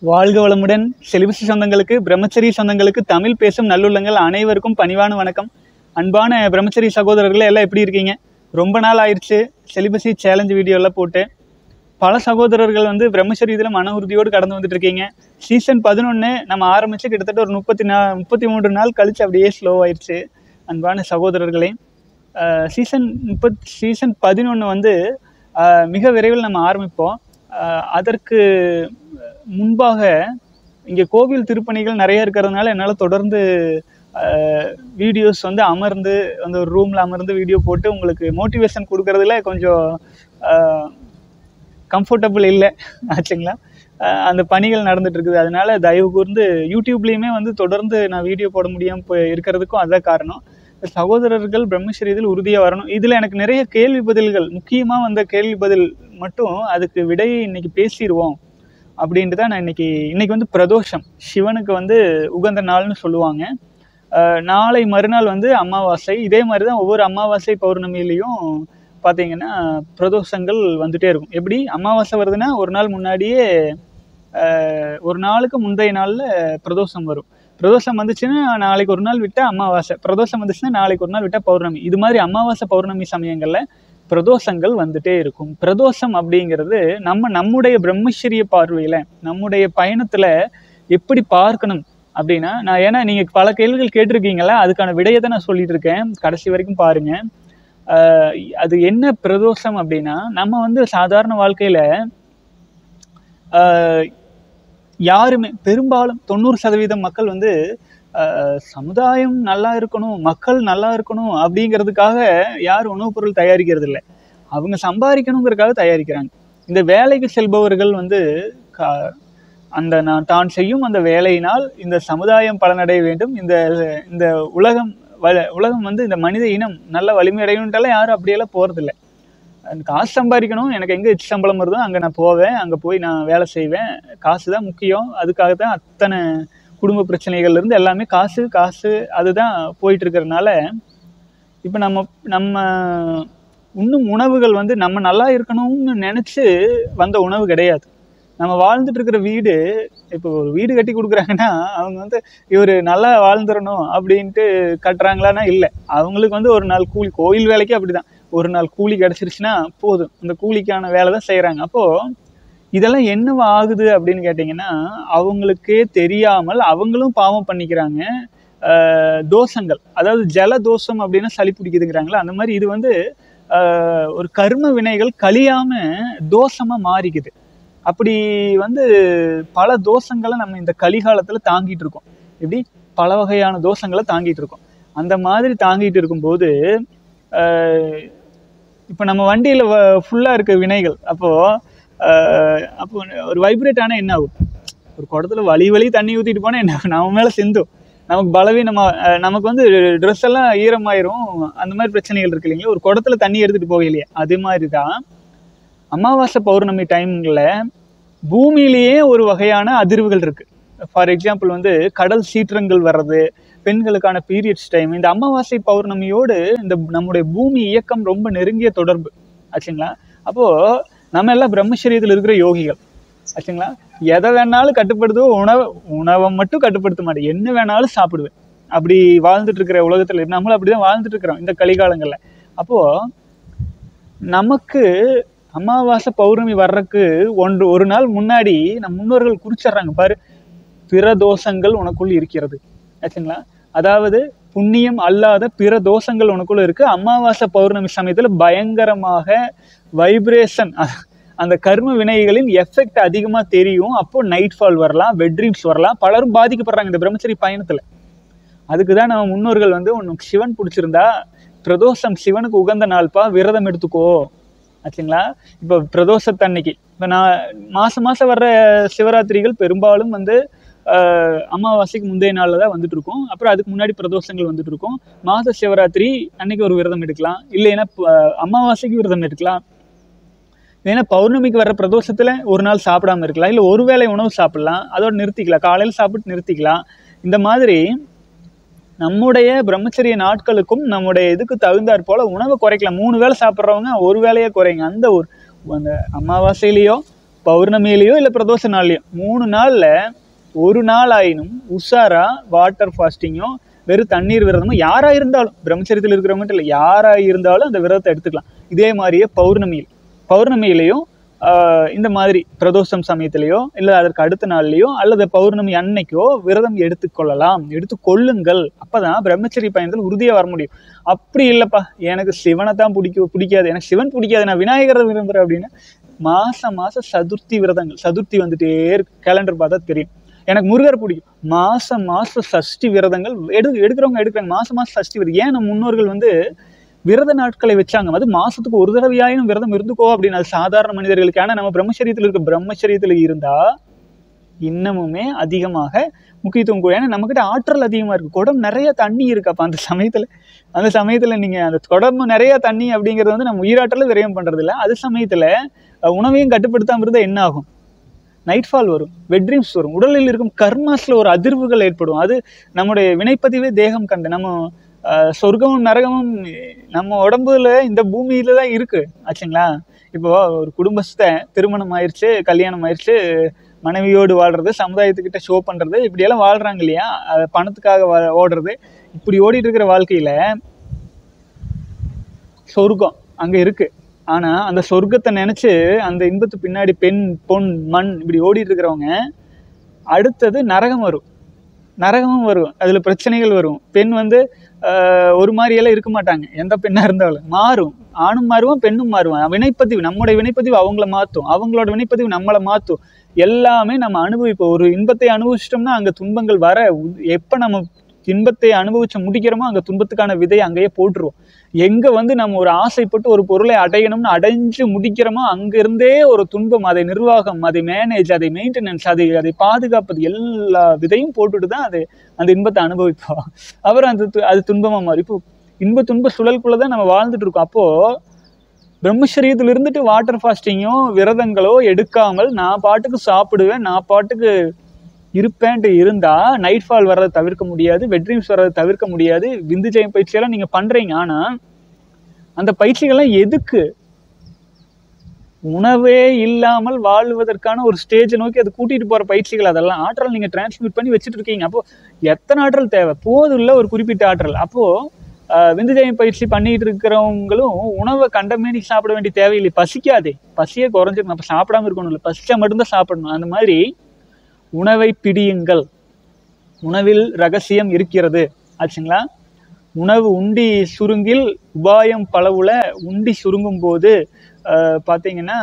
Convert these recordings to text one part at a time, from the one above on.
வாழ்க வளமுடன் செலிபசி சொந்தங்களுக்கு பிரம்மச்சரி சொந்தங்களுக்கு தமிழ் பேசும் நல்லுள்ளங்கள் அனைவருக்கும் பணிவான வணக்கம் அன்பான பிரம்மச்சரி சகோதரர்களே எல்லாம் எப்படி இருக்கீங்க ரொம்ப நாள் ஆயிடுச்சு செலிபசி சேலஞ்ச் வீடியோலாம் போட்டு பல சகோதரர்கள் வந்து பிரம்மச்சரி இதில் மன உறுதியோடு கடந்து வந்துட்டு இருக்கீங்க சீசன் பதினொன்று நம்ம ஆரம்பித்து கிட்டத்தட்ட ஒரு முப்பத்தி நா முப்பத்தி மூன்று நாள் கழிச்சு அப்படியே ஸ்லோ ஆயிடுச்சு அன்பான சகோதரர்களே சீசன் முப்பத் சீசன் பதினொன்று வந்து அஹ், மிக விரைவில் நம்ம ஆரம்பிப்போம் அஹ், அதற்கு முன்பாக இங்கே கோவில் திருப்பணிகள் நிறைய இருக்கிறதுனால என்னால் தொடர்ந்து வீடியோஸ் வந்து அமர்ந்து அந்த ஒரு ரூமில் அமர்ந்து வீடியோ போட்டு உங்களுக்கு மோட்டிவேஷன் கொடுக்கறதுல கொஞ்சம் கம்ஃபர்டபுள் இல்லை ஆச்சுங்களா அஹ் அந்த பணிகள் நடந்துட்டு இருக்குது அதனால தயவு கூர்ந்து யூடியூப்லேயுமே வந்து தொடர்ந்து நான் வீடியோ போட முடியாமல் போய் இருக்கிறதுக்கும் அதான் காரணம் சகோதரர்கள் பிரம்மஸ்ரீதில் உறுதியாக வரணும் இதில் எனக்கு நிறைய கேள்வி பதில்கள் முக்கியமாக வந்த கேள்வி பதில் மட்டும் அதுக்கு விடையை இன்னைக்கு பேசிடுவோம் அப்படின்ட்டு தான் நான் இன்னைக்கு இன்னைக்கு வந்து பிரதோஷம் சிவனுக்கு வந்து உகந்த நாள்னு சொல்லுவாங்க அஹ் நாளை மறுநாள் வந்து அமாவாசை இதே மாதிரி தான் ஒவ்வொரு அமாவாசை பௌர்ணமியிலையும் பார்த்தீங்கன்னா பிரதோஷங்கள் வந்துட்டே இருக்கும் எப்படி அமாவாசை வருதுன்னா ஒரு நாள் முன்னாடியே அஹ், ஒரு நாளுக்கு முந்தைய நாளில் பிரதோஷம் வரும் பிரதோஷம் வந்துச்சுன்னா நாளைக்கு ஒரு நாள் விட்டால் அமாவாசை பிரதோஷம் வந்துச்சுன்னா நாளைக்கு ஒரு நாள் விட்டால் பௌர்ணமி இது மாதிரி அமாவாசை பௌர்ணமி சமயங்களில் பிரதோஷங்கள் வந்துட்டே இருக்கும் பிரதோஷம் அப்படிங்கிறது நம்ம நம்முடைய பிரம்மச்சரிய பார்வையில் நம்முடைய பயணத்தில் எப்படி பார்க்கணும் அப்படின்னா நான் ஏன்னா நீங்கள் பல கேள்விகள் கேட்டிருக்கீங்களா அதுக்கான விடையை தான் நான் சொல்லிட்டு இருக்கேன் கடைசி வரைக்கும் பாருங்க ஆஹ் அது என்ன பிரதோஷம் அப்படின்னா நம்ம வந்து சாதாரண வாழ்க்கையில ஆஹ் யாருமே பெரும்பாலும் தொண்ணூறு சதவீதம் மக்கள் வந்து ஆஹ் சமுதாயம் நல்லா இருக்கணும் மக்கள் நல்லா இருக்கணும் அப்படிங்கிறதுக்காக யாரும் உணவுப் பொருள் தயாரிக்கிறது இல்லை அவங்க சம்பாதிக்கணுங்கிறதுக்காக தயாரிக்கிறாங்க இந்த வேலைக்கு செல்பவர்கள் வந்து கா- அந்த நான் தான் செய்யும் அந்த வேலையினால் இந்த சமுதாயம் பலனடைய வேண்டும் இந்த இந்த உலகம் வ- உலகம் வந்து இந்த மனித இனம் நல்ல வலிமை அடையணுன்ட்டாலும் யாரும் அப்படியெல்லாம் போகிறதில்ல காசு சம்பாதிக்கணும் எனக்கு எங்கே எச்சு சம்பளம் வருதோ அங்கே நான் போவேன் அங்கே போய் நான் வேலை செய்வேன் காசு தான் முக்கியம் அதுக்காக தான் அத்தனை குடும்ப பிரச்சனைகள்ல இருந்து எல்லாமே காசு காசு அதுதான் போயிட்டு இருக்கிறதுனால இப்போ நம்ம நம்ம உண்ணும் உணவுகள் வந்து நம்ம நல்லா இருக்கணும்னு நினச்சி வந்த உணவு கிடையாது நம்ம வாழ்ந்துட்டு இருக்கிற வீடு இப்போ ஒரு வீடு கட்டி கொடுக்குறாங்கன்னா அவங்க வந்து இவர் நல்லா வாழ்ந்துடணும் அப்படின்ட்டு கட்டுறாங்களான்னா இல்லை அவங்களுக்கு வந்து ஒரு நாள் கூலி கோயில் வேலைக்கு அப்படிதான் ஒரு நாள் கூலி கிடச்சிருச்சுன்னா போதும் இந்த கூலிக்கான வேலை தான் செய்கிறாங்க அப்போது இதெல்லாம் என்னவா ஆகுது அப்படின்னு கேட்டிங்கன்னா அவங்களுக்கே தெரியாமல் அவங்களும் பாவம் பண்ணிக்கிறாங்க ஆஹ் தோஷங்கள் அதாவது ஜல தோஷம் அப்படின்னா சளி பிடிக்குதுங்கிறாங்களா அந்த மாதிரி இது வந்து ஆஹ் ஒரு கர்ம வினைகள் கழியாம தோஷமா மாறிக்குது அப்படி வந்து பல தோஷங்களை நம்ம இந்த கலிகாலத்துல தாங்கிட்டு இருக்கோம் எப்படி பல வகையான தோஷங்களை தாங்கிட்டு இருக்கோம் அந்த மாதிரி தாங்கிட்டு இருக்கும்போது ஆஹ் இப்போ நம்ம வண்டியில் ஃபுல்லாக இருக்க வினைகள் அப்போது அப்போ ஒரு வைப்ரேட் ஆனால் என்ன ஆகும் ஒரு குடத்துல வலி வலி தண்ணி ஊற்றிட்டு போனால் என்ன ஆகும்? நம்ம மேலே சிந்தும் நமக்கு பலவீனமா அஹ் நமக்கு வந்து ட்ரெஸ் எல்லாம் ஈரமாயிரும் அந்த மாதிரி பிரச்சனைகள் இருக்கு இல்லைங்களா ஒரு குடத்துல தண்ணி எடுத்துகிட்டு போகலையே அது மாதிரி தான் அமாவாசை பௌர்ணமி டைமில் பூமியிலேயே ஒரு வகையான அதிர்வுகள் இருக்கு ஃபார் எக்ஸாம்பிள் வந்து கடல் சீற்றங்கள் வர்றது பெண்களுக்கான பீரியட்ஸ் டைம் இந்த அமாவாசை பௌர்ணமியோடு இந்த நம்முடைய பூமி இயக்கம் ரொம்ப நெருங்கிய தொடர்பு ஆச்சுங்களா அப்போ நம்ம எல்லாம் பிரம்மச்சரியத்தில் இருக்கிற யோகிகள் ஆச்சுங்களா எதை வேணாலும் கட்டுப்படுத்துவோ உணவு உணவை மட்டும் கட்டுப்படுத்த மாட்டேன் என்ன வேணாலும் சாப்பிடுவேன் அப்படி வாழ்ந்துட்டு இருக்கிற உலகத்துல நம்மளும் அப்படிதான் வாழ்ந்துட்டு இருக்கிறோம் இந்த கலிகாலங்கள்ல அப்போ நமக்கு அமாவாசை பௌர்ணமி வர்றதுக்கு ஒன்று ஒரு நாள் முன்னாடி நம் முன்னோர்கள் குறிச்சிடுறாங்க பாரு பிற தோஷங்கள் உனக்குள் இருக்கிறது ஆச்சுங்களா அதாவது புண்ணியம் அல்லாத பிற தோஷங்கள் உனக்குள்ள இருக்கு அமாவாசை பௌர்ணமி சமயத்துல பயங்கரமாக வைப்ரேஷன் அந்த கர்ம வினைகளின் எஃபெக்ட் அதிகமா தெரியும் அப்போ நைட் ஃபால் வரலாம் வெட்ரீம்ஸ் வரலாம் பலரும் பாதிக்கப்படுறாங்க இந்த பிரம்மச்சரி பயணத்துல அதுக்கு தான் நம்ம முன்னோர்கள் வந்து உனக்கு சிவன் பிடிச்சிருந்தா பிரதோஷம் சிவனுக்கு உகந்த நாள்ப்பா விரதம் எடுத்துக்கோ ஆச்சுங்களா இப்போ பிரதோஷத்தன்னைக்கு இப்போ நான் மாதம் மாதம் வர்ற சிவராத்திரிகள் பெரும்பாலும் வந்து ஆஹ், அமாவாசைக்கு முந்தைய நாளில் தான் வந்துட்டு இருக்கும் அப்புறம் அதுக்கு முன்னாடி பிரதோஷங்கள் வந்துட்டு இருக்கும் மாத சிவராத்திரி அன்னைக்கு ஒரு விரதம் எடுக்கலாம் இல்லைன்னா ப- அமாவாசைக்கு விரதம் எடுக்கலாம் ஏன்னா பௌர்ணமிக்கு வர்ற பிரதோஷத்துல ஒரு நாள் சாப்பிடாம இருக்கலாம் இல்லை ஒரு வேளை உணவு சாப்பிடலாம் அதோட நிறுத்திக்கலாம் காலையில் சாப்பிட்டு நிறுத்திக்கலாம் இந்த மாதிரி நம்முடைய பிரம்மச்சரிய நாட்களுக்கும் நம்முடைய இதுக்கு தகுந்தாற் போல உணவை குறைக்கலாம் மூணு வேளை சாப்பிட்றவங்க ஒரு வேளையே குறைங்க அந்த ஒரு அந்த அமாவாசையிலையோ பௌர்ணமியிலையோ இல்லை பிரதோஷ நாள்லையோ மூணு நாளில் ஒரு நாள் ஆயினும் உஷாரா வாட்டர் ஃபாஸ்டிங்கோ வெறும் தண்ணீர் விரதமும் யாராக இருந்தாலும் பிரம்மச்சரியத்தில் இருக்கிறவங்கட்டு இல்லை யாராக இருந்தாலும் அந்த விரதத்தை எடுத்துக்கலாம் இதே மாதிரியே பௌர்ணமியில் பௌர்ணமியிலையும் ஆஹ், இந்த மாதிரி பிரதோஷம் சமயத்திலேயோ இல்லை அதற்கு அடுத்த நாள்லையோ அல்லது பௌர்ணமி அன்னைக்கோ விரதம் எடுத்துக்கொள்ளலாம் எடுத்து கொள்ளுங்கள் அப்பதான் பிரம்மச்சரிய பயணத்தில் உறுதியாக வர முடியும் அப்படி இல்லைப்பா எனக்கு சிவனை தான் பிடிக்க பிடிக்காது எனக்கு சிவன் பிடிக்காது நான் விநாயகரை விரும்புகிறேன் அப்படின்னு மாசம் மாசம் சதுர்த்தி விரதங்கள் சதுர்த்தி வந்துட்டே இருக்கு கேலண்டர் பார்த்தா தெரியும் எனக்கு முருகர் பிடிக்கும் மாசம் மாசம் சஷ்டி விரதங்கள் எடு எடுக்கிறவங்க எடுக்கிறாங்க மாசம் மாசம் சஷ்டி விரதம் ஏன் நம்ம முன்னோர்கள் வந்து விரத நாட்களை வச்சாங்க அது மாசத்துக்கு ஒரு தடவையாயினும் விரதம் இருந்துக்கோ அப்படின்னு அது சாதாரண மனிதர்களுக்கு ஆனா நம்ம பிரம்மச்சரியத்தில் இருக்க பிரம்மச்சரியத்தில் இருந்தா இன்னமுமே அதிகமாக முக்கியத்துவம் கொடு ஏன்னா நம்மக்கிட்ட ஆற்றல் அதிகமாக இருக்குது குடம் நிறைய தண்ணி இருக்கு அப்போ அந்த சமயத்தில் அந்த சமயத்தில் நீங்கள் அந்த குடம் நிறைய தண்ணி அப்படிங்கிறது வந்து நம்ம உயிராற்றலை விரயம் பண்ணுறது இல்லை அது சமயத்தில் அஹ், உணவையும் கட்டுப்படுத்தாமல் இருந்தால் என்ன ஆகும் நைட் ஃபால் வரும் வெட்ரீம்ஸ் வரும் உடலில் இருக்கும் கர்மாஸில் ஒரு அதிர்வுகள் ஏற்படும் அது நம்முடைய வினைப்பதிவே தேகம் கண்டு நம்ம அஹ், சொர்க்கமும் நரகமும் நம்ம உடம்புல இந்த பூமியில தான் இருக்கு ஆச்சுங்களா இப்போ ஒரு குடும்பஸ்த திருமணம் ஆயிடுச்சு கல்யாணம் ஆயிடுச்சு மனைவியோடு வாழ்றது சமுதாயத்துக்கிட்ட ஷோ பண்றது இப்படியெல்லாம் வாழ்றாங்க இல்லையா அது பணத்துக்காக வா- ஓடுறது இப்படி ஓடிட்டு இருக்கிற வாழ்க்கையில சொர்க்கம் அங்க இருக்கு ஆனா அந்த சொர்க்கத்தை நினைச்சு அந்த இன்பத்து பின்னாடி பெண் பொன் மண் இப்படி ஓடிட்டு இருக்கிறவங்க அடுத்தது நரகம் வரும் நரகமும் வரும் அதுல பிரச்சனைகள் வரும் பெண் வந்து ஆஹ், ஒரு மாதிரி எல்லாம் இருக்க மாட்டாங்க எந்த பெண்ணா இருந்தாலும் மாறும் ஆணும் மாறுவான் பெண்ணும் மாறுவான் வினைப்பதிவு நம்முடைய வினைப்பதிவு அவங்கள மாற்றும் அவங்களோட வினைப்பதிவு நம்மளை மாற்றும் எல்லாமே நம்ம அனுபவிப்போம் ஒரு இன்பத்தை அனுபவிச்சிட்டோம்னா அங்க துன்பங்கள் வர உ- எப்ப நம்ம இன்பத்தை அனுபவிச்சு முடிக்கிறோமோ அங்க துன்பத்துக்கான விதையை அங்கேயே போட்டுருவோம் எங்க வந்து நம்ம ஒரு ஆசைப்பட்டு ஒரு பொருளை அடையணும்னு அடைஞ்சு முடிக்கிறோமோ அங்கிருந்தே ஒரு துன்பம் அதை நிர்வாகம் அதை மேனேஜ் அதை மெயின்டெனன்ஸ் அதை அதை பாதுகாப்பது எல்லா விதையும் போட்டுட்டு தான் அது அந்த இன்பத்தை அனுபவிப்போம் அப்புறம் அந்த து- அது துன்பமா மாறி இப்போ இன்ப துன்ப சுழலுக்குள்ள தான் நம்ம வாழ்ந்துட்டு இருக்கோம் அப்போ பிரம்மச்சரியத்தில் இருந்துட்டு வாட்டர் ஃபாஸ்டிங்கோ விரதங்களோ எடுக்காமல் நான் பாட்டுக்கு சாப்பிடுவேன் நான் பாட்டுக்கு இருப்பேன்ட்டு இருந்தா நைட் ஃபால் வர்றதை தவிர்க்க முடியாது வெட்ரீம்ஸ் வர்றதை தவிர்க்க முடியாது விந்து ஜெயம் பயிற்சியெல்லாம் நீங்க பண்றீங்க ஆனா அந்த பயிற்சிகள்லாம் எதுக்கு உணவே இல்லாமல் வாழ்வதற்கான ஒரு ஸ்டேஜை நோக்கி அது கூட்டிட்டு போற பயிற்சிகள் அதெல்லாம் ஆற்றல் நீங்க டிரான்ஸ்மிட் பண்ணி வச்சுட்டு இருக்கீங்க அப்போ எத்தனை ஆற்றல் தேவை போதும் இல்ல ஒரு குறிப்பிட்ட ஆற்றல் அப்போ ஆஹ், விந்துஜயம் பயிற்சி பண்ணிட்டு இருக்கிறவங்களும் உணவை கண்டமேனி சாப்பிட வேண்டிய தேவையில்லை பசிக்காதே பசியே குறைஞ்சிருக்கும் அப்ப சாப்பிடாம இருக்கணும் இல்லை பசிச்சா மட்டும்தான் சாப்பிடணும் அந்த மாதிரி உணவை பிடியுங்கள் உணவில் ரகசியம் இருக்கிறது ஆச்சுங்களா உணவு உண்டி சுருங்கில் உபாயம் பலவுல உண்டி சுருங்கும் போது ஆஹ், பார்த்தீங்கன்னா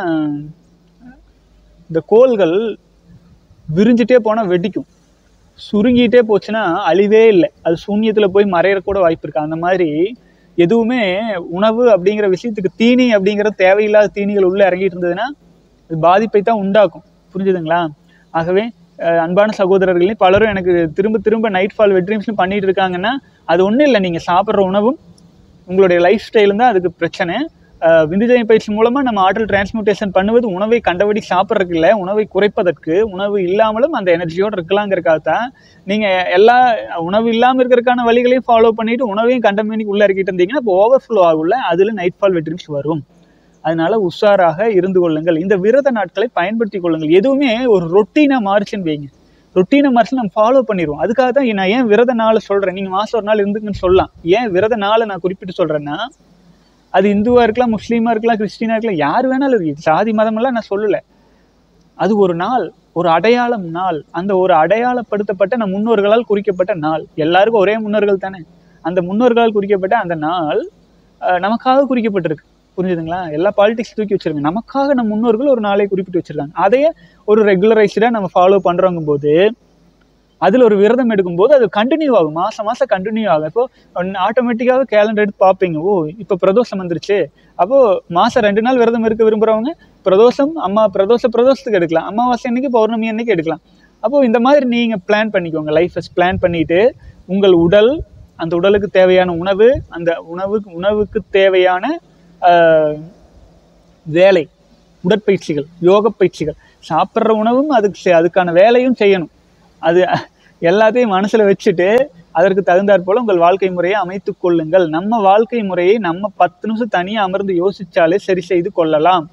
இந்த கோள்கள் விரிஞ்சிட்டே போனால் வெடிக்கும் சுருங்கிட்டே போச்சுன்னா அழிவே இல்லை அது சூன்யத்தில் போய் மறையிற கூட வாய்ப்பு இருக்கு அந்த மாதிரி எதுவுமே உணவு அப்படிங்கிற விஷயத்துக்கு தீனி அப்படிங்கிற தேவையில்லாத தீனிகள் உள்ள இறங்கிட்டு இருந்ததுன்னா அது பாதிப்பை தான் உண்டாக்கும் புரிஞ்சுதுங்களா ஆகவே அஹ், அன்பான சகோதரர்களே பலரும் எனக்கு திரும்ப திரும்ப நைட் ஃபால் வெட்ரீம்ஸ்னு பண்ணிட்டு இருக்காங்கன்னா அது ஒன்றும் இல்லை நீங்கள் சாப்பிட்ற உணவும் உங்களுடைய லைஃப் ஸ்டைலும் தான் அதுக்கு பிரச்சனை அஹ், விந்துஜய பயிற்சி மூலமாக நம்ம ஆற்றல் டிரான்ஸ்மியூட்டேஷன் பண்ணுவது உணவை கண்டபடி சாப்பிட்றதுக்கு இல்லை உணவை குறைப்பதற்கு உணவு இல்லாமலும் அந்த எனர்ஜியோடு இருக்கலாங்கிறக்காக தான் நீங்கள் எல்லா உணவு இல்லாமல் இருக்கிறதுக்கான வழிகளையும் ஃபாலோ பண்ணிட்டு உணவையும் கண்டமேனிக்கு உள்ளே இறக்கிட்டு இருந்தீங்கன்னா இப்போ ஓவர்ஃப்ளோ ஆகும்ல அதில் நைட் ஃபால் வெட்ரீம்ஸ் வரும் அதனால உஷாராக இருந்து கொள்ளுங்கள் இந்த விரத நாட்களை பயன்படுத்தி கொள்ளுங்கள் எதுவுமே ஒரு ரொட்டீனாக மாறிச்சுன்னு வைங்க ரொட்டீனை மாறிச்சு நம்ம ஃபாலோ பண்ணிடுவோம் அதுக்காக தான் நான் ஏன் விரத நாளை சொல்கிறேன் நீங்கள் மாதம் ஒரு நாள் இருந்துக்குன்னு சொல்லலாம் ஏன் விரத நாளை நான் குறிப்பிட்டு சொல்கிறேன்னா அது இந்துவாக இருக்கலாம் முஸ்லீமாக இருக்கலாம் கிறிஸ்டினாக இருக்கலாம் யார் வேணாலும் இருக்கு சாதி மதமெல்லாம் நான் சொல்லலை அது ஒரு நாள் ஒரு அடையாளம் நாள் அந்த ஒரு அடையாளப்படுத்தப்பட்ட நம் முன்னோர்களால் குறிக்கப்பட்ட நாள் எல்லாருக்கும் ஒரே முன்னோர்கள் தானே அந்த முன்னோர்களால் குறிக்கப்பட்ட அந்த நாள் அஹ், நமக்காக குறிக்கப்பட்டிருக்கு புரிஞ்சுதுங்களா எல்லா பாலிடிக்ஸ் தூக்கி வச்சிருங்க நமக்காக நம் முன்னோர்கள் ஒரு நாளை குறிப்பிட்டு வச்சிருக்காங்க அதையே ஒரு ரெகுலரைஸ்டாக நம்ம ஃபாலோ பண்ணுறவங்க போது அதில் ஒரு விரதம் எடுக்கும்போது அது கண்டினியூ ஆகும் மாதம் மாதம் கண்டினியூ ஆகும் இப்போ ஆட்டோமேட்டிக்காக கேலண்டர் எடுத்து பார்ப்பீங்க ஓ இப்போ பிரதோஷம் வந்துருச்சு அப்போது மாதம் ரெண்டு நாள் விரதம் இருக்க விரும்புகிறவங்க பிரதோஷம் அம்மா பிரதோஷ பிரதோஷத்துக்கு எடுக்கலாம் அமாவாசை அன்னைக்கு பௌர்ணமி அன்னைக்கு எடுக்கலாம் அப்போது இந்த மாதிரி நீங்கள் பிளான் பண்ணிக்கோங்க லைஃப்பை பிளான் பண்ணிட்டு உங்கள் உடல் அந்த உடலுக்கு தேவையான உணவு அந்த உணவுக்கு உணவுக்கு தேவையான ஆஹ், வேலை உடற்பயிற்சிகள் யோக பயிற்சிகள் சாப்பிட்ற உணவும் அதுக்கு செ- அதுக்கான வேலையும் செய்யணும் அது எல்லாத்தையும் மனசில் வச்சுட்டு அதற்கு தகுந்தாற் போல உங்கள் வாழ்க்கை முறையை அமைத்துக் கொள்ளுங்கள் நம்ம வாழ்க்கை முறையை நம்ம பத்து நிமிஷம் தனியாக அமர்ந்து யோசிச்சாலே சரி செய்து கொள்ளலாம்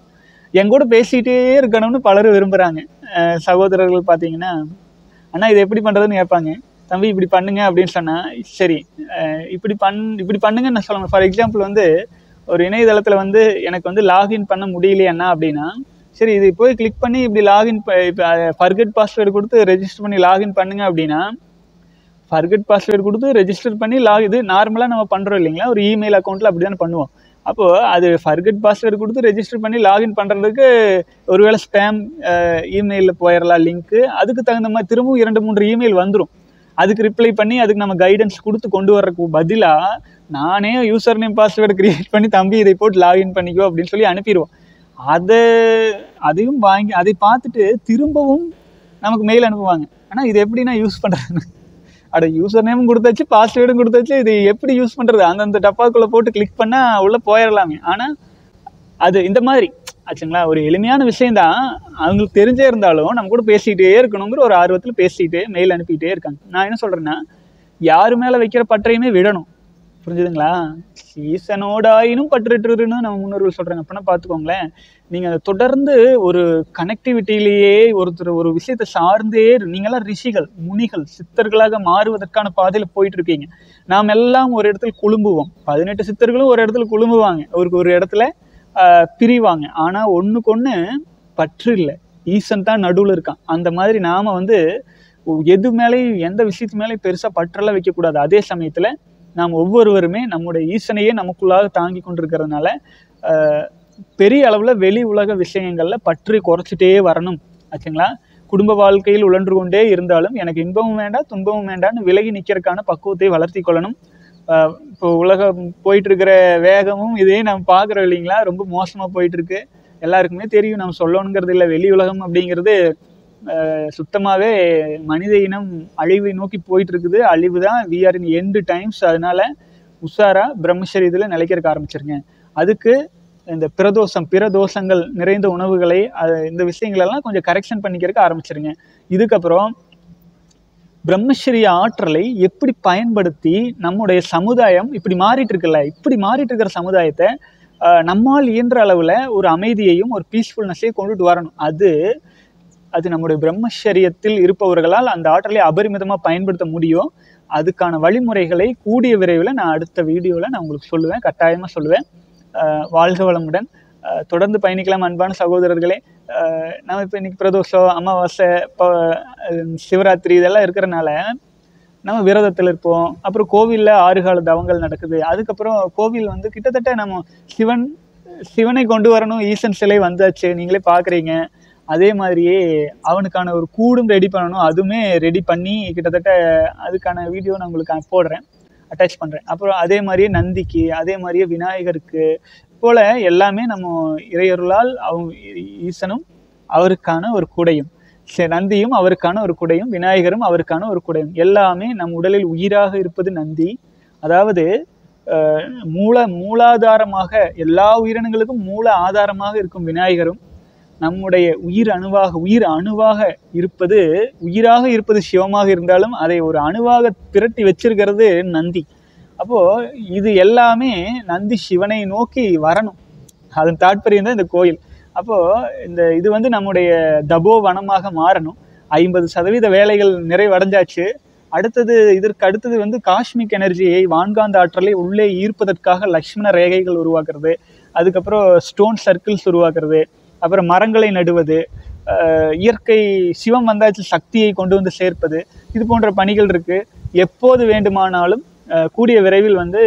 என் கூட பேசிக்கிட்டே இருக்கணும்னு பலரும் விரும்புகிறாங்க சகோதரர்கள் பார்த்தீங்கன்னா அண்ணா இது எப்படி பண்ணுறதுன்னு கேட்பாங்க தம்பி இப்படி பண்ணுங்க அப்படின்னு சொன்னால் சரி அஹ் இப்படி பண் இப்படி பண்ணுங்கன்னு நான் சொல்லணும் ஃபார் எக்ஸாம்பிள் வந்து ஒரு இணையதளத்தில் வந்து எனக்கு வந்து லாகின் பண்ண முடியலையண்ணா அப்படின்னா சரி இது போய் கிளிக் பண்ணி இப்படி லாகின் இப்போ ஃபர்கெட் பாஸ்வேர்டு கொடுத்து ரெஜிஸ்டர் பண்ணி லாகின் பண்ணுங்க அப்படின்னா ஃபர்கெட் பாஸ்வேர்டு கொடுத்து ரெஜிஸ்டர் பண்ணி லாக் இது நார்மலாக நம்ம பண்ணுறோம் இல்லைங்களா ஒரு இமெயில் அக்கௌண்ட்டில் அப்படி தானே பண்ணுவோம் அப்போது அது ஃபர்கெட் பாஸ்வேர்டு கொடுத்து ரெஜிஸ்டர் பண்ணி லாகின் பண்ணுறதுக்கு ஒருவேளை ஸ்பேம் இமெயிலில் போயிடலாம் லிங்க்கு அதுக்கு தகுந்த மாதிரி திரும்பவும் இரண்டு மூன்று இமெயில் வந்துடும் அதுக்கு ரிப்ளை பண்ணி அதுக்கு நம்ம கைடன்ஸ் கொடுத்து கொண்டு வர்றதுக்கு பதிலாக நானே யூசர் நேம் பாஸ்வேர்டு கிரியேட் பண்ணி தம்பி இதை போட்டு லாகின் பண்ணிக்கோ அப்படின்னு சொல்லி அனுப்பிடுவோம் அதை அதையும் வாங்கி அதை பார்த்துட்டு திரும்பவும் நமக்கு மெயில் அனுப்புவாங்க ஆனால் இது எப்படி நான் யூஸ் பண்ணுறேன்னு அட யூசர் நேமும் கொடுத்தாச்சு பாஸ்வேர்டும் கொடுத்தாச்சு இது எப்படி யூஸ் பண்ணுறது அந்தந்த டப்பாக்குள்ளே போட்டு கிளிக் பண்ணால் உள்ளே போயிடலாமே ஆனால் அது இந்த மாதிரி ஆச்சுங்களா ஒரு எளிமையான விஷயம்தான் அவங்களுக்கு தெரிஞ்சே இருந்தாலும் நம்ம கூட பேசிக்கிட்டே இருக்கணுங்கிற ஒரு ஆர்வத்தில் பேசிக்கிட்டே மெயில் அனுப்பிக்கிட்டே இருக்காங்க நான் என்ன சொல்கிறேன்னா யார் மேலே வைக்கிற பற்றையுமே விடணும் புரிஞ்சுதுங்களா சீசனோடாயினும் பற்றுட்டுருன்னு நம்ம முன்னோர்கள் சொல்கிறாங்க அப்படின்னா பார்த்துக்கோங்களேன் நீங்கள் அதை தொடர்ந்து ஒரு கனெக்டிவிட்டியிலேயே ஒருத்தர் ஒரு விஷயத்தை சார்ந்தே இரு- நீங்களாம் ரிஷிகள் முனிகள் சித்தர்களாக மாறுவதற்கான பாதையில் போயிட்டு இருக்கீங்க நாம் எல்லாம் ஒரு இடத்துல குழும்புவோம் பதினெட்டு சித்தர்களும் ஒரு இடத்துல குழும்புவாங்க ஒரு ஒரு இடத்துல ஆஹ், பிரிவாங்க ஆனால் ஒன்றுக்கு ஒன்று பற்று இல்லை ஈசன் தான் நடுவில் இருக்கான் அந்த மாதிரி நாம் வந்து எது மேலேயும் எந்த விஷயத்து மேலேயும் பெருசாக பற்றெல்லாம் வைக்கக்கூடாது அதே சமயத்தில் நாம் ஒவ்வொருவருமே நம்முடைய ஈசனையே நமக்குள்ளாக தாங்கி கொண்டிருக்கிறதுனால ஆஹ், பெரிய அளவில் வெளி உலக விஷயங்களில் பற்றி குறைச்சிட்டே வரணும் ஆச்சுங்களா குடும்ப வாழ்க்கையில் உழன்று கொண்டே இருந்தாலும் எனக்கு இன்பமும் வேண்டாம் துன்பமும் வேண்டாம்னு விலகி நிற்கிறதுக்கான பக்குவத்தை வளர்த்தி கொள்ளணும் ஆஹ், இப்போ உலகம் போயிட்டு இருக்கிற வேகமும் இதே நம்ம பார்க்குறோம் இல்லைங்களா ரொம்ப மோசமாக போயிட்டு இருக்கு எல்லாருக்குமே தெரியும் நம்ம சொல்லணுங்கிறது இல்லை வெளி உலகம் அப்படிங்கிறது சுத்தமாகவே மனித இனம் அழிவை நோக்கி போயிட்டு இருக்குது அழிவு தான் we are in end times அதனால உஷாரா பிரம்மச்சரியத்தில் நிலைக்கிறக்க ஆரம்பிச்சிருங்க அதுக்கு இந்த பிரதோஷம் பிற தோஷங்கள் நிறைந்த உணவுகளை அது இந்த விஷயங்களெல்லாம் கொஞ்சம் கரெக்ஷன் பண்ணிக்கிறதுக்கு ஆரம்பிச்சிருங்க இதுக்கப்புறம் பிரம்மச்சரிய ஆற்றலை எப்படி பயன்படுத்தி நம்முடைய சமுதாயம் இப்படி மாறிட்டு இருக்குல்ல இப்படி மாறிட்டு இருக்கிற சமுதாயத்தை ஆஹ், நம்மால் இயன்ற அளவில் ஒரு அமைதியையும் ஒரு பீஸ்ஃபுல்னஸையும் கொண்டுட்டு வரணும் அது அது நம்முடைய பிரம்மச்சரியத்தில் இருப்பவர்களால் அந்த ஆற்றலை அபரிமிதமாக பயன்படுத்த முடியும் அதுக்கான வழிமுறைகளை கூடிய விரைவில் நான் அடுத்த வீடியோவில் நான் உங்களுக்கு சொல்லுவேன் கட்டாயமாக சொல்லுவேன் ஆஹ், வாழ்க வளமுடன் ஆஹ், தொடர்ந்து பயணிக்கலாம் அன்பான சகோதரர்களே ஆஹ், நம்ம இப்போ இன்னைக்கு பிரதோஷம் அமாவாசை இப்போ சிவராத்திரி இதெல்லாம் இருக்கிறனால நம்ம விரதத்தில் இருப்போம் அப்புறம் கோவிலில் ஆறு கால தவங்கள் நடக்குது அதுக்கப்புறம் கோவில் வந்து கிட்டத்தட்ட நம்ம சிவன் சிவனை கொண்டு வரணும் ஈசன் சிலை வந்தாச்சு நீங்களே பார்க்குறீங்க அதே மாதிரியே அவனுக்கான ஒரு கூடும் ரெடி பண்ணணும் அதுவுமே ரெடி பண்ணி கிட்டத்தட்ட அதுக்கான வீடியோ நான் உங்களுக்கு அ- போடுறேன் அட்டாச் பண்ணுறேன் அப்புறம் அதே மாதிரியே நந்திக்கு அதே மாதிரியே விநாயகருக்கு போல எல்லாமே நம்ம இறையருளால் அவங்க ஈ- ஈசனும் அவருக்கான ஒரு குடையும் சரி, நந்தியும் அவருக்கான ஒரு குடையும் விநாயகரும் அவருக்கான ஒரு குடையும் எல்லாமே நம் உடலில் உயிராக இருப்பது நந்தி அதாவது அஹ், மூல மூலாதாரமாக எல்லா உயிரினங்களுக்கும் மூல ஆதாரமாக இருக்கும் விநாயகரும் நம்முடைய உயிர் அணுவாக உயிர் அணுவாக இருப்பது உயிராக இருப்பது சிவமாக இருந்தாலும் அதை ஒரு அணுவாக திரட்டி வச்சிருக்கிறது நந்தி அப்போ இது எல்லாமே நந்தி சிவனை நோக்கி வரணும் அதன் தாற்பயம் தான் இந்த கோயில் அப்போ இந்த இது வந்து நம்முடைய தபோ வனமாக மாறணும் ஐம்பது சதவீத வேலைகள் நிறைவடைஞ்சாச்சு அடுத்தது இதற்கு அடுத்தது வந்து காஸ்மிக் எனர்ஜியை வான்காந்த ஆற்றலை உள்ளே ஈர்ப்பதற்காக லக்ஷ்மண ரேகைகள் உருவாக்குறது அதுக்கப்புறம் ஸ்டோன் சர்க்கிள்ஸ் உருவாக்குறது அப்புறம் மரங்களை நடுவது அஹ் இயற்கை சிவம் வந்தாச்சு சக்தியை கொண்டு வந்து சேர்ப்பது இது போன்ற பணிகள் இருக்கு எப்போது வேண்டுமானாலும் அஹ் கூடிய விரைவில் வந்து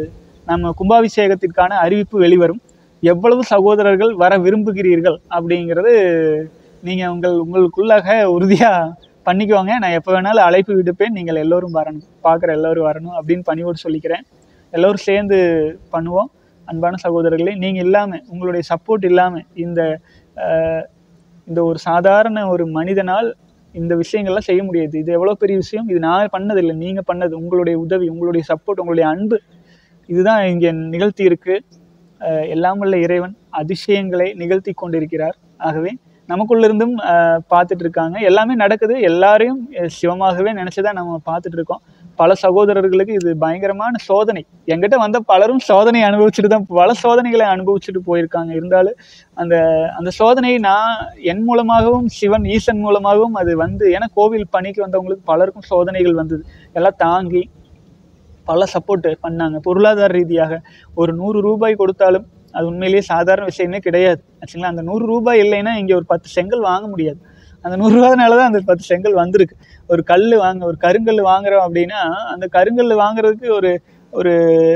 நம்ம கும்பாபிஷேகத்திற்கான அறிவிப்பு வெளிவரும் எவ்வளவு சகோதரர்கள் வர விரும்புகிறீர்கள் அப்படிங்கிறது நீங்கள் உங்கள் உங்களுக்குள்ளாக உறுதியாக பண்ணிக்குவாங்க நான் எப்போ வேணாலும் அழைப்பு விடுப்பேன் நீங்கள் எல்லோரும் வரணும் பார்க்குற எல்லோரும் வரணும் அப்படின்னு பணிவோடு சொல்லிக்கிறேன் எல்லோரும் சேர்ந்து பண்ணுவோம் அன்பான சகோதரர்களே நீங்கள் இல்லாமல் உங்களுடைய சப்போர்ட் இல்லாமல் இந்த அஹ், இந்த ஒரு சாதாரண ஒரு மனிதனால் இந்த விஷயங்கள்லாம் செய்ய முடியாது இது எவ்வளோ பெரிய விஷயம் இது நான் பண்ணதில்லை நீங்கள் பண்ணது உங்களுடைய உதவி உங்களுடைய சப்போர்ட் உங்களுடைய அன்பு இதுதான் இங்கே நிகழ்த்தி இருக்கு அஹ் எல்லாம் வல்ல இறைவன் அதிசயங்களை நிகழ்த்தி கொண்டிருக்கிறார் ஆகவே நமக்குள்ளிருந்தும் அஹ், பார்த்துட்டு இருக்காங்க எல்லாமே நடக்குது எல்லாரையும் அஹ், சிவமாகவே நினச்சி தான் நம்ம பார்த்துட்டு இருக்கோம் பல சகோதரர்களுக்கு இது பயங்கரமான சோதனை என்கிட்ட வந்த பலரும் சோதனை அனுபவிச்சுட்டு தான் பல சோதனைகளை அனுபவிச்சுட்டு போயிருக்காங்க இருந்தாலும் அந்த அந்த சோதனையை நான் என் மூலமாகவும் சிவன் ஈசன் மூலமாகவும் அது வந்து ஏன்னா கோவில் பணிக்கு வந்தவங்களுக்கு பலருக்கும் சோதனைகள் வந்தது எல்லாம் தாங்கி பல சப்போர்ட் பண்ணாங்க பொருளாதார ரீதியாக ஒரு நூறு ரூபாய் கொடுத்தாலும் அது உண்மையிலேயே சாதாரண விஷயமே கிடையாது ஆக்சுவலா அந்த நூறு ரூபாய் இல்லைன்னா இங்கே ஒரு பத்து செங்கல் வாங்க முடியாது அந்த நூறுரூவானால தான் அந்த பத்து செங்கல் வந்திருக்கு ஒரு கல் வாங்க ஒரு கருங்கல் வாங்குறோம் அப்படின்னா அந்த கருங்கல் வாங்குறதுக்கு ஒரு ஒரு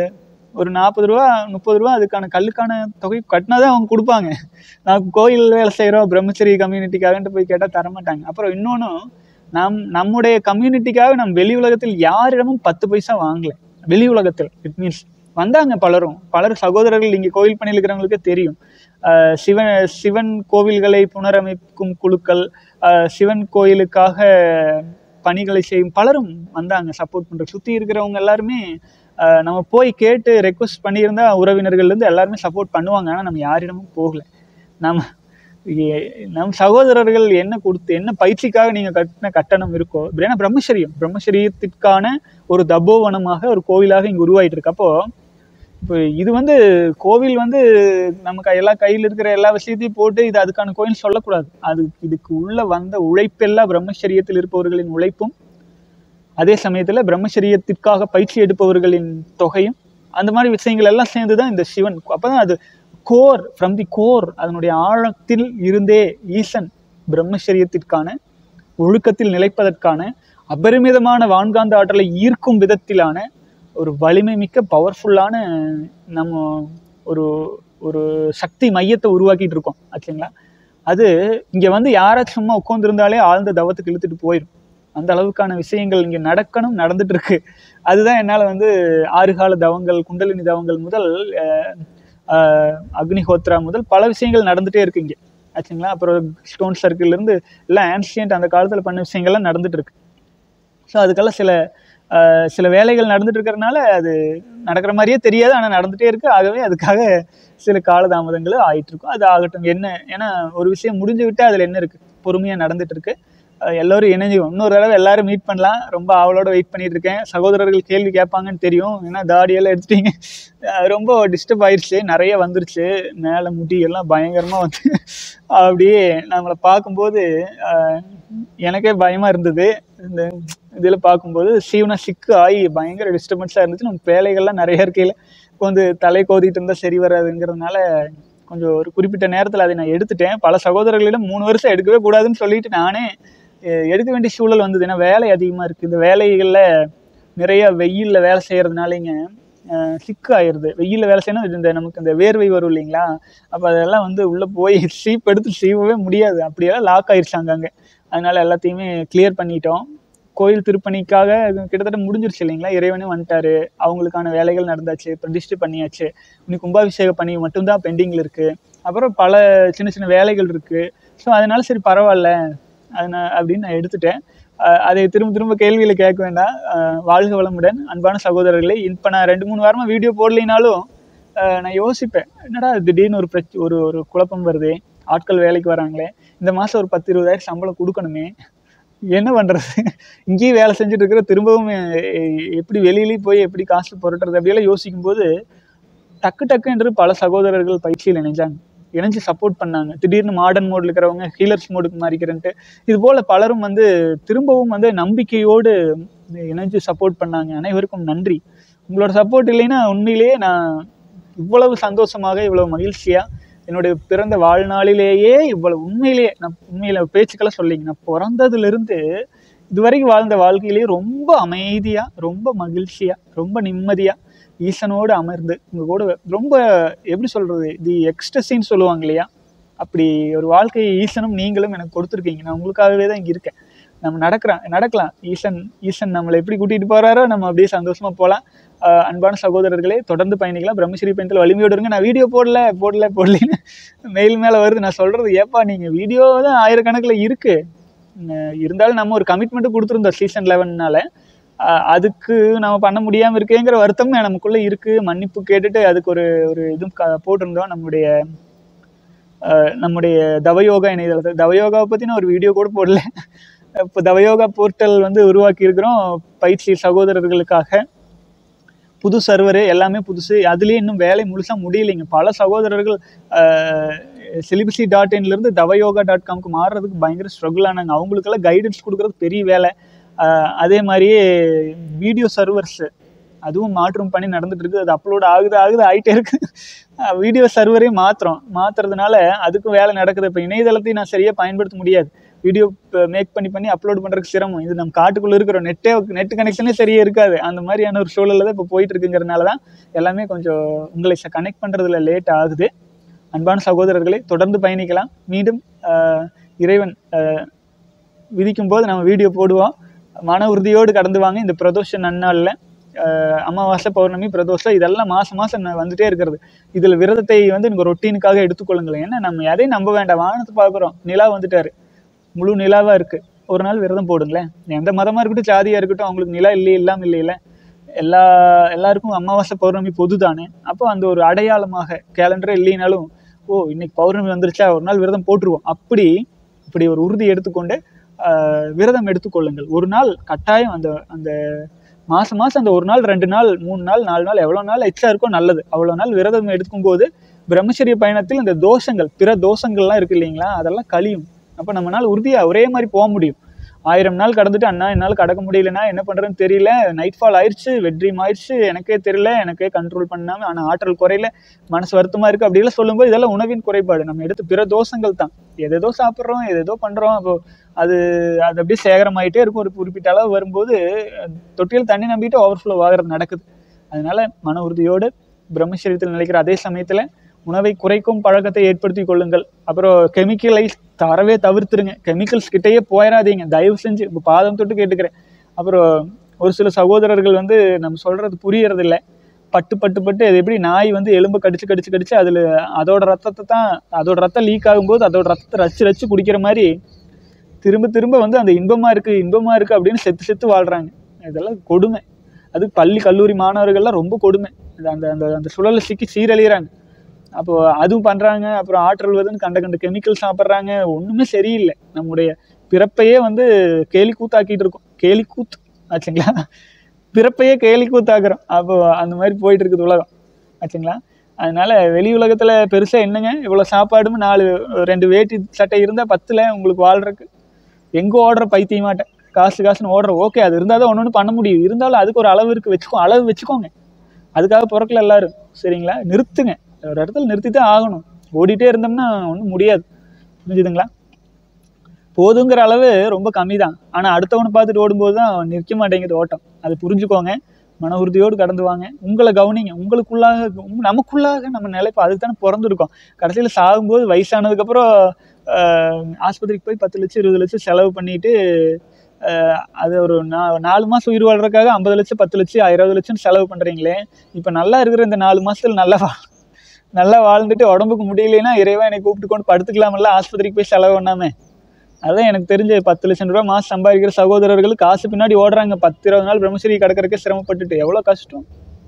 ஒரு நாற்பது ரூபா முப்பது ரூபா அதுக்கான கல்லுக்கான தொகை கட்டினா தான் அவங்க கொடுப்பாங்க நான் கோயில் வேலை செய்கிறோம் பிரம்மச்சரி கம்யூனிட்டிக்காகன்ட்டு போய் கேட்டால் தரமாட்டாங்க அப்புறம் இன்னொன்று நம் நம்முடைய கம்யூனிட்டிக்காக நம் வெளி உலகத்தில் யாரிடமும் பத்து பைசா வாங்கல வெளி உலகத்தில் இட் மீன்ஸ் வந்தாங்க பலரும் பலர் சகோதரர்கள் இங்கே கோவில் பணியில் இருக்கிறவங்களுக்கே தெரியும் ஆஹ் சிவன் சிவன் கோவில்களை புனரமைக்கும் குழுக்கள் ஆஹ் சிவன் கோயிலுக்காக பணிகளை செய்யும் பலரும் வந்தாங்க சப்போர்ட் பண்ற சுற்றி இருக்கிறவங்க எல்லாருமே ஆஹ் நம்ம போய் கேட்டு ரெக்வஸ்ட் பண்ணியிருந்தா உறவினர்கள்லேருந்து எல்லாருமே சப்போர்ட் பண்ணுவாங்க ஆனால் நம்ம யாரிடமும் போகல நம்ம எ- நம் சகோதரர்கள் என்ன கொடுத்து என்ன பயிற்சிக்காக நீங்க கட்டின கட்டணம் இருக்கோ ஏன்னா பிரம்மச்சரியம் பிரம்மச்சரியத்திற்கான ஒரு தபோவனமாக ஒரு கோவிலாக இங்க உருவாயிட்டு இருக்கு அப்போ இப்போ இது வந்து கோவில் வந்து நமக்கு எல்லா கையில் இருக்கிற எல்லா விஷயத்தையும் போட்டு இது அதுக்கான கோயில் சொல்லக்கூடாது அது இதுக்கு உள்ள வந்த உழைப்பெல்லாம் பிரம்மச்சரியத்தில் இருப்பவர்களின் உழைப்பும் அதே சமயத்துல பிரம்மச்சரியத்திற்காக பயிற்சி எடுப்பவர்களின் தொகையும் அந்த மாதிரி விஷயங்கள் எல்லாம் சேர்ந்து தான் இந்த சிவன் அப்பதான் அது கோர் ஃப்ரம் தி கோர் அதனுடைய ஆழத்தில் இருந்தே ஈசன் பிரம்மச்சரியத்திற்கான ஒழுக்கத்தில் நிலைப்பதற்கான அபரிமிதமான வான்காந்த ஆற்றலை ஈர்க்கும் விதத்திலான ஒரு வலிமை மிக்க பவர்ஃபுல்லான நம்ம ஒரு ஒரு சக்தி மையத்தை உருவாக்கிட்டு இருக்கோம் ஆச்சுங்களா அது இங்க வந்து யாராச்சும் சும்மா உட்காந்துருந்தாலே ஆழ்ந்த தவத்துக்கு இழுத்துட்டு போயிடும் அந்த அளவுக்கான விஷயங்கள் இங்க நடக்கணும் நடந்துட்டு இருக்கு அதுதான் என்னால வந்து ஆறு கால தவங்கள் குண்டலினி தவங்கள் முதல் அஹ், ஆஹ் அக்னிஹோத்ரா முதல் பல விஷயங்கள் நடந்துட்டே இருக்கு இங்க ஆச்சுங்களா அப்புறம் ஸ்டோன் சர்க்கிள்ல இருந்து எல்லாம் ஆன்சியன்ட் அந்த காலத்துல பண்ண விஷயங்கள்லாம் நடந்துட்டு இருக்கு ஸோ அதுக்கெல்லாம் சில ஆஹ் சில வேலைகள் நடந்துட்டு இருக்கிறதுனால அது நடக்கிற மாதிரியே தெரியாது ஆனால் நடந்துட்டே இருக்கு ஆகவே அதுக்காக சில காலதாமதங்கள் ஆயிட்டு இருக்கும் அது ஆகட்டும் என்ன ஏன்னா ஒரு விஷயம் முடிஞ்சு விட்டு அதில் என்ன இருக்கு பொறுமையாக நடந்துட்டு இருக்கு ஆஹ் எல்லோரும் இணைஞ்சு இன்னொரு தடவை எல்லாரும் மீட் பண்ணலாம் ரொம்ப ஆவலோட வெயிட் பண்ணிட்டு இருக்கேன் சகோதரர்கள் கேள்வி கேட்பாங்கன்னு தெரியும் ஏன்னா தாடியெல்லாம் எடுத்துட்டீங்க ஆஹ் ரொம்ப டிஸ்டர்ப் ஆயிடுச்சு நிறைய வந்துருச்சு மேலே முடி எல்லாம் பயங்கரமா வந்து அப்படியே நம்மளை பார்க்கும்போது ஆஹ் எனக்கே பயமா இருந்தது இந்த இதில் பார்க்கும்போது சீவனா சிக்கு ஆகி பயங்கர டிஸ்டர்பன்ஸாக இருந்துச்சு நம்ம வேலைகள்லாம் நிறைய இருக்கையில் வந்து தலை கோதிட்டு இருந்தால் சரி வராதுங்கிறதுனால கொஞ்சம் ஒரு குறிப்பிட்ட நேரத்தில் அதை நான் எடுத்துட்டேன் பல சகோதரர்களிடம் மூணு வருஷம் எடுக்கவே கூடாதுன்னு சொல்லிட்டு நானே அஹ், எடுக்க வேண்டிய சூழல் வந்தது ஏன்னா வேலை அதிகமாக இருக்குது இந்த வேலைகளில் நிறைய வெயிலில் வேலை செய்கிறதுனாலங்க சிக்கு ஆயிடுது வெயிலில் வேலை செய்யணும் இந்த நமக்கு இந்த வேர்வை வரும் இல்லைங்களா அப்போ அதெல்லாம் வந்து உள்ளே போய் சீப் எடுத்து சீவவே முடியாது அப்படியெல்லாம் லாக் ஆயிடுச்சு அங்கங்கே அதனால எல்லாத்தையுமே கிளியர் பண்ணிட்டோம் கோயில் திருப்பணிக்காக கிட்டத்தட்ட முடிஞ்சிருச்சு இல்லைங்களா இறைவனே வந்துட்டாரு அவங்களுக்கான வேலைகள் நடந்தாச்சு பிரதிஷ்டை பண்ணியாச்சு இனி கும்பாபிஷேக பணி மட்டும்தான் பெண்டிங்கில் இருக்கு அப்புறம் பல சின்ன சின்ன வேலைகள் இருக்கு ஸோ அதனால சரி பரவாயில்ல அதனால் அப்படின்னு நான் எடுத்துட்டேன் அஹ் அதை திரும்ப திரும்ப கேள்வியில் கேட்க வேண்டாம் அஹ் வாழ்க வளமுடன் அன்பான சகோதரர்களே இப்போ நான் ரெண்டு மூணு வாரமாக வீடியோ போடலைனாலும் அஹ் நான் யோசிப்பேன் என்னடா திடீர்னு ஒரு பிரச்ச ஒரு ஒரு குழப்பம் வருது ஆட்கள் வேலைக்கு வராங்களே இந்த மாதம் ஒரு பத்து இருபதாயிரம் சம்பளம் கொடுக்கணுமே என்ன பண்ணுறது இங்கேயும் வேலை செஞ்சுட்டு இருக்கிற திரும்பவும் எ- எப்படி வெளியிலேயும் போய் எப்படி காசு புரட்டுறது அப்படியெல்லாம் யோசிக்கும்போது டக்கு டக்கு என்று பல சகோதரர்கள் பயிற்சியில் இணைஞ்சாங்க இணைஞ்சு சப்போர்ட் பண்ணாங்க திடீர்னு மாடர்ன் மோட்ல இருக்கிறவங்க ஹீலர்ஸ் மோடுக்கு மாறிக்கிறேன்ட்டு இது போல பலரும் வந்து திரும்பவும் வந்து நம்பிக்கையோடு இணைஞ்சு சப்போர்ட் பண்ணாங்க அனைவருக்கும் நன்றி உங்களோட சப்போர்ட் இல்லைன்னா உண்மையிலேயே நான் இவ்வளவு சந்தோஷமாக இவ்வளவு மகிழ்ச்சியா என்னுடைய பிறந்த வாழ்நாளிலேயே இவ்வளவு உண்மையிலேயே நான் உண்மையில பேச்சுக்களை சொல்லிங்க நான் பிறந்ததுல இருந்து இதுவரைக்கும் வாழ்ந்த வாழ்க்கையிலேயே ரொம்ப அமைதியா ரொம்ப மகிழ்ச்சியா ரொம்ப நிம்மதியா ஈசனோடு அமர்ந்து உங்க கூட ரொம்ப எப்படி சொல்றது தி எக்ஸ்டசின்னு சொல்லுவாங்க இல்லையா அப்படி ஒரு வாழ்க்கையை ஈசனும் நீங்களும் எனக்கு கொடுத்துருக்கீங்க நான் உங்களுக்காகவே தான் இங்க இருக்கேன் நம்ம நடக்கிறோம் நடக்கலாம் ஈசன் ஈசன் நம்மளை எப்படி கூட்டிட்டு போறாரோ நம்ம அப்படியே சந்தோஷமா போகலாம் ஆஹ் அன்பான சகோதரர்களே தொடர்ந்து பயணிக்கலாம் பிரம்மஸ்ரீ பயணத்தில் வலிமையோடு இருங்க நான் வீடியோ போடல போடல போடலன்னு மெயில் மேலே வருது நான் சொல்றது ஏப்பா நீங்க வீடியோ தான் ஆயிரக்கணக்கில் இருக்கு உம் இருந்தாலும் நம்ம ஒரு கமிட்மெண்ட் கொடுத்துருந்தோம் சீசன் லெவன்னால அதுக்கு நம்ம பண்ண முடியாம இருக்கேங்கிற வருத்தம் நமக்குள்ள இருக்கு மன்னிப்பு கேட்டுட்டு அதுக்கு ஒரு ஒரு இதுவும் க- போட்டிருந்தோம் நம்முடைய ஆஹ் நம்முடைய தவயோகா இணையதளத்தில் தவயோகாவை பத்தி நான் ஒரு வீடியோ கூட போடல இப்போ தவயோகா போர்ட்டல் வந்து உருவாக்கி இருக்கிறோம் பயிற்சி சகோதரர்களுக்காக புது சர்வரு எல்லாமே புதுசு அதுலேயே இன்னும் வேலை முழுசாக முடியலைங்க பல சகோதரர்கள் சிலிபசி டாட் இன்லேருந்து தவயோகா டாட் காம்க்கு மாறுறதுக்கு பயங்கர ஸ்ட்ரகிள் ஆனாங்க அவங்களுக்கெல்லாம் கைடன்ஸ் கொடுக்குறது பெரிய வேலை அஹ், அதே மாதிரியே வீடியோ சர்வர்ஸ் அதுவும் மாற்றம் பண்ணி நடந்துட்டு இருக்கு அது அப்லோட் ஆகுது ஆகுது ஆகிட்டே இருக்கு வீடியோ சர்வரே மாற்றுறோம் மாற்றுறதுனால அதுக்கும் வேலை நடக்குது இப்போ இணையதளத்தையும் நான் சரியாக பயன்படுத்த முடியாது வீடியோ மேக் பண்ணி பண்ணி அப்லோட் பண்ணுறதுக்கு சிரமம் இது நம்ம காட்டுக்குள்ளே இருக்கிறோம் நெட்டே நெட் கனெக்ஷனே சரியே இருக்காது அந்த மாதிரியான ஒரு சூழலில் தான் இப்போ போயிட்டு இருக்குங்கிறதுனால தான் எல்லாமே கொஞ்சம் உங்களை கனெக்ட் பண்ணுறதுல லேட் ஆகுது அன்பான சகோதரர்களை தொடர்ந்து பயணிக்கலாம் மீண்டும் ஆஹ், இறைவன் ஆஹ், விதிக்கும் போது நம்ம வீடியோ போடுவோம் மன உறுதியோடு கடந்து வாங்க இந்த பிரதோஷ நன்னாளில் ஆஹ், அமாவாசை பௌர்ணமி பிரதோஷம் இதெல்லாம் மாதம் மாதம் வந்துட்டே இருக்கிறது இதில் விரதத்தை வந்து நீங்கள் ரொட்டீனுக்காக எடுத்துக்கொள்ளுங்களேன் ஏன்னா நம்ம எதையும் நம்ப வேண்டாம் வானத்தை பார்க்குறோம் நிலா வந்துட்டாரு முழு நிலாவாக இருக்குது ஒரு நாள் விரதம் போடுங்களேன் எந்த மதமாக இருக்கட்டும் ஜாதியாக இருக்கட்டும் அவங்களுக்கு நிலா இல்லையே இல்லாமல் இல்லையில எல்லா எல்லாருக்கும் அமாவாசை பௌர்ணமி பொது தானே அப்போ அந்த ஒரு அடையாளமாக கேலண்டரே இல்லைனாலும் ஓ இன்னைக்கு பௌர்ணமி வந்துருச்சா ஒரு நாள் விரதம் போட்டுருவோம் அப்படி இப்படி ஒரு உறுதி எடுத்துக்கொண்டு ஆஹ், விரதம் எடுத்துக்கொள்ளுங்கள் ஒரு நாள் கட்டாயம் அந்த அந்த மாதம் மாதம் அந்த ஒரு நாள் ரெண்டு நாள் மூணு நாள் நாலு நாள் எவ்வளோ நாள் எச்சா இருக்கோ நல்லது அவ்வளோ நாள் விரதம் எடுக்கும்போது பிரம்மச்சரிய பயணத்தில் இந்த தோஷங்கள் பிற தோஷங்கள்லாம் இருக்கு இல்லைங்களா அதெல்லாம் கழியும் அப்போ நம்மளால உறுதியாக ஒரே மாதிரி போக முடியும் ஆயிரம் நாள் கடந்துட்டு அண்ணா என்னால் கடக்க முடியலன்னா என்ன பண்ணுறதுன்னு தெரியல நைட் ஃபால் ஆயிடுச்சு வெட்ரீம் ஆயிடுச்சு எனக்கே தெரியல எனக்கே கண்ட்ரோல் பண்ணாமல் ஆனால் ஆற்றல் குறையில மனசு வருத்தமாக இருக்குது அப்படிலாம் சொல்லும்போது இதெல்லாம் உணவின் குறைபாடு நம்ம எடுத்து பிற தோஷங்கள் தான் எதேதோ சாப்பிட்றோம் எதேதோ பண்ணுறோம் அப்போ அது அது அப்படியே சேகரமாயிட்டே இருக்கும் ஒரு குறிப்பிட்ட அளவு வரும்போது அஹ், தொட்டியில் தண்ணி நம்பிட்டு ஓவர்ஃப்ளோ ஆகிறது நடக்குது அதனால மன உறுதியோடு பிரம்மச்சரியத்தில் நிலைக்கிற அதே சமயத்தில் உணவை குறைக்கும் பழக்கத்தை ஏற்படுத்தி கொள்ளுங்கள் அப்புறம் கெமிக்கலை தரவே தவிர்த்துருங்க கெமிக்கல்ஸ் கிட்டேயே போயிடாதீங்க தயவு செஞ்சு இப்போ பாதம் தொட்டு கேட்டுக்கிறேன் அப்புறம் ஒரு சில சகோதரர்கள் வந்து நம்ம சொல்கிறது புரியறதில்ல பட்டு பட்டு பட்டு அது எப்படி நாய் வந்து எலும்பை கடிச்சு கடிச்சு கடிச்சு அதில் அதோட ரத்தத்தை தான் அதோட ரத்தம் லீக் ஆகும்போது அதோட ரத்தத்தை ரச்சு ரச்சு குடிக்கிற மாதிரி திரும்ப திரும்ப வந்து அந்த இன்பமா இருக்கு இன்பமா இருக்கு அப்படின்னு செத்து செத்து வாழ்றாங்க இதெல்லாம் கொடுமை அது பள்ளி கல்லூரி மாணவர்கள்லாம் ரொம்ப கொடுமை அது அந்த அந்த அந்த சுழலை சிக்கி சீரழிகிறாங்க அப்போ அதுவும் பண்றாங்க அப்புறம் ஆற்றல் வருதுன்னு கண்ட கண்ட கெமிக்கல் சாப்பிட்றாங்க ஒண்ணுமே சரியில்லை நம்முடைய பிறப்பையே வந்து கேலி கூத்தாக்கிட்டு இருக்கோம் கேலி கூத்து ஆச்சுங்களா பிறப்பையே கேலி கூத்தாக்குறோம் அப்போ அந்த மாதிரி போயிட்டு இருக்குது உலகம் ஆச்சுங்களா அதனால வெளி உலகத்துல பெருசா என்னங்க இவ்வளவு சாப்பாடும் நாலு ரெண்டு வேட்டி சட்டை இருந்தா பத்துல உங்களுக்கு வாழ்றதுக்கு எங்க ஓடுற பைத்தியமாட்டேன் காசு காசுன்னு ஓடுற ஓகே அது இருந்தால் தான் ஒன்று ஒன்று பண்ண முடியும் இருந்தாலும் அதுக்கு ஒரு அளவு இருக்கு வச்சுக்கோ அளவு வச்சுக்கோங்க அதுக்காக பிறக்கல எல்லாரும் சரிங்களா நிறுத்துங்க ஒரு இடத்துல நிறுத்தி தான் ஆகணும் ஓடிட்டே இருந்தோம்னா ஒன்றும் முடியாது புரிஞ்சுதுங்களா போதுங்கிற அளவு ரொம்ப கம்மி தான் ஆனால் அடுத்தவனை பார்த்துட்டு ஓடும்போது தான் நிற்க மாட்டேங்குது ஓட்டம் அது புரிஞ்சுக்கோங்க மன உறுதியோடு கடந்து வாங்க உங்களை கவனிங்க உங்களுக்குள்ளாக உங்க- நமக்குள்ளாக நம்ம நிலைப்பு அதுக்கு தானே பிறந்திருக்கோம் கடைசியில் சாகும்போது வயசானதுக்கப்புறம் ஆஹ், ஆஸ்பத்திரிக்கு போய் பத்து லட்சம் இருபது லட்சம் செலவு பண்ணிட்டு ஆஹ், அது ஒரு நா நாலு மாதம் உயிர் வாழ்றதுக்காக ஐம்பது லட்சம் பத்து லட்சம் இருபது லட்சம் செலவு பண்ணுறீங்களே இப்போ நல்லா இருக்கிற இந்த நாலு மாதத்துல நல்லா வா நல்லா வாழ்ந்துட்டு உடம்புக்கு முடியலைன்னா இறைவன் என்னை கூப்பிட்டு கொண்டு படுத்துக்கலாமல்ல ஆஸ்பத்திரிக்கு போய் செலவு பண்ணாம அதான் எனக்கு தெரிஞ்ச பத்து லட்சம் ரூபாய் மாசம் சம்பாதிக்கிற சகோதரர்கள் காசு பின்னாடி ஓடுறாங்க பத்து இருபது நாள் பிரம்மச்சரி கடக்கிறக்கே சிரமப்பட்டுட்டு எவ்வளோ கஷ்டம்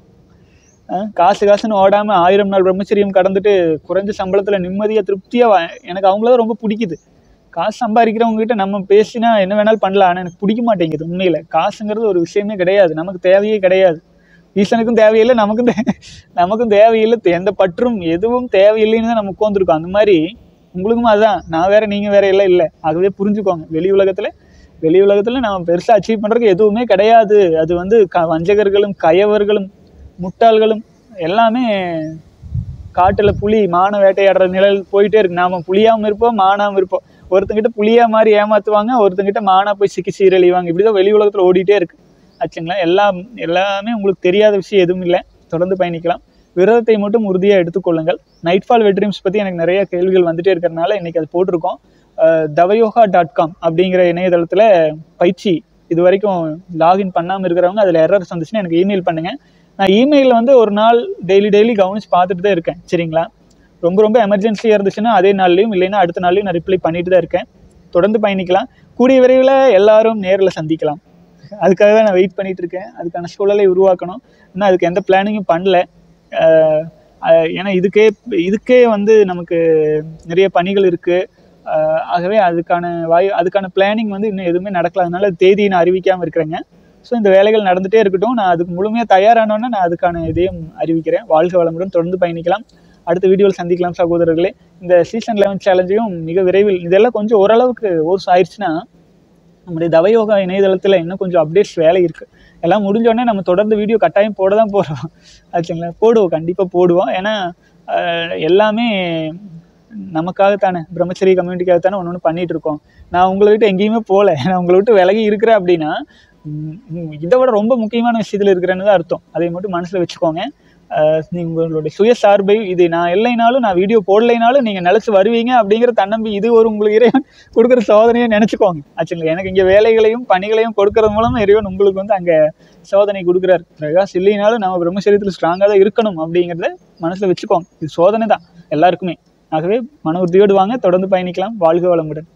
ஆ, காசு காசுன்னு ஓடாம ஆயிரம் நாள் பிரம்மச்சரியம் கடந்துட்டு குறைஞ்ச சம்பளத்துல நிம்மதியா திருப்தியா வா- எனக்கு அவங்கள தான் ரொம்ப பிடிக்குது காசு சம்பாதிக்கிறவங்க கிட்ட நம்ம பேசினா என்ன வேணாலும் பண்ணலாம் ஆனால் எனக்கு பிடிக்க மாட்டேங்குது உண்மையில காசுங்கிறது ஒரு விஷயமே கிடையாது நமக்கு தேவையே கிடையாது ஈசனுக்கும் தேவையில்லை நமக்கும் தே நமக்கும் தேவையில்லை எந்த பற்றும் எதுவும் தேவையில்லைன்னு தான் நம்ம உட்காந்துருக்கோம் அந்த மாதிரி உங்களுக்கும் அதான் நான் வேற நீங்க வேற எல்லாம் இல்லை ஆகவே புரிஞ்சுக்கோங்க வெளி உலகத்துல வெளி உலகத்துல நம்ம பெருசா அச்சீவ் பண்றதுக்கு எதுவுமே கிடையாது அது வந்து க வஞ்சகர்களும் கயவர்களும் முட்டாள்களும் எல்லாமே காட்டுல புலி மான வேட்டையாடுற நிழல் போயிட்டே இருக்கு நாம புலியாவும் இருப்போம் மானாவும் இருப்போம் ஒருத்தங்கிட்ட புலியா மாதிரி ஏமாத்துவாங்க ஒருத்தங்கிட்ட மானா போய் சிக்கி சீரழிவாங்க இப்படிதான் வெளி உலகத்துல ஓடிட்டே இருக்கு ஆச்சுங்களா எல்லாம் எல்லாமே உங்களுக்கு தெரியாத விஷயம் எதுவும் இல்லை தொடர்ந்து பயணிக்கலாம் விரதத்தை மட்டும் உறுதியாக எடுத்துக்கொள்ளுங்கள் நைட்ஃபால் வெட்ரீம்ஸ் பற்றி எனக்கு நிறைய கேள்விகள் வந்துட்டே இருக்கிறனால இன்னைக்கு அது போட்டிருக்கோம் அஹ் தவயோகா டாட் காம் அப்படிங்கிற இணையதளத்தில் பயிற்சி இது வரைக்கும் லாகின் பண்ணாமல் இருக்கிறவங்க அதில் எரர்ஸ் வந்துச்சுன்னா எனக்கு இமெயில் பண்ணுங்க நான் இமெயிலில் வந்து ஒரு நாள் டெய்லி டெய்லி கவனிச்சு பார்த்துட்டு தான் இருக்கேன் சரிங்களா ரொம்ப ரொம்ப எமர்ஜென்சியாக இருந்துச்சுன்னா அதே நாள்லையும் இல்லைன்னா அடுத்த நாள்லையும் நான் ரிப்ளை பண்ணிட்டு தான் இருக்கேன் தொடர்ந்து பயணிக்கலாம் கூடிய விரைவில் எல்லாரும் நேரில் சந்திக்கலாம் அதுக்காக தான் நான் வெயிட் பண்ணிட்டு இருக்கேன் அதுக்கான சூழலை உருவாக்கணும் இன்னும் அதுக்கு எந்த பிளானிங்கும் பண்ணல அஹ் அஹ் ஏன்னா இதுக்கே இதுக்கே வந்து நமக்கு நிறைய பணிகள் இருக்குது ஆஹ் ஆகவே அதுக்கான வாயு அதுக்கான பிளானிங் வந்து இன்னும் எதுவுமே நடக்கல அதனால தேதியை நான் அறிவிக்காமல் இருக்கிறேங்க ஸோ இந்த வேலைகள் நடந்துகிட்டே இருக்கட்டும் நான் அதுக்கு முழுமையாக தயாரானோன்னே நான் அதுக்கான இதையும் அறிவிக்கிறேன் வாழ்க வளமுடன் தொடர்ந்து பயணிக்கலாம் அடுத்த வீடியோவில் சந்திக்கலாம் சகோதரர்களே இந்த சீசன் லெவன் சேலஞ்சையும் மிக விரைவில் இதெல்லாம் கொஞ்சம் ஓரளவுக்கு ஓர்ஸ் ஆயிடுச்சுன்னா நம்முடைய தவயோகா இணையதளத்தில் இன்னும் கொஞ்சம் அப்டேட்ஸ் வேலை இருக்குது எல்லாம் முடிஞ்சோடனே நம்ம தொடர்ந்து வீடியோ கட்டாயம் போட தான் போகிறோம் ஆச்சுங்களா போடுவோம் கண்டிப்பாக போடுவோம் ஏன்னா ஆஹ், எல்லாமே நமக்காகத்தானே பிரம்மச்சரிய கம்யூனிட்டிக்காக தானே ஒன்று ஒன்று பண்ணிட்டு இருக்கோம் நான் உங்களை விட்டு எங்கேயுமே போகல நான் உங்களை விட்டு விலகி இருக்கிறேன் அப்படின்னா ம், ம், இதை விட ரொம்ப முக்கியமான விஷயத்தில் இருக்கிறேன்னு தான் அர்த்தம் அதை மட்டும் மனசில் வச்சுக்கோங்க ஆஹ், நீங்க உங்களுடைய சுயசார்பை இது நான் இல்லைனாலும் நான் வீடியோ போடலைனாலும் நீங்கள் நிலச்சி வருவீங்க அப்படிங்கிற தன்னம்பி இது ஒரு உங்களுக்கு இறைவன் கொடுக்குற சோதனையை நினச்சிக்கோங்க ஆச்சுங்களா எனக்கு இங்கே வேலைகளையும் பணிகளையும் கொடுக்கறது மூலமா இறைவன் உங்களுக்கு வந்து அங்கே சோதனை கொடுக்குறாரு பிரகாஷ் இல்லைனாலும் நம்ம பிரம்மச்சரியத்தில் ஸ்ட்ராங்காக தான் இருக்கணும் அப்படிங்கிறத மனசில் வச்சுக்கோங்க இது சோதனை தான் எல்லாருக்குமே ஆகவே மன உறுதியோடு வாங்க தொடர்ந்து பயணிக்கலாம் வாழ்க வளமுடன்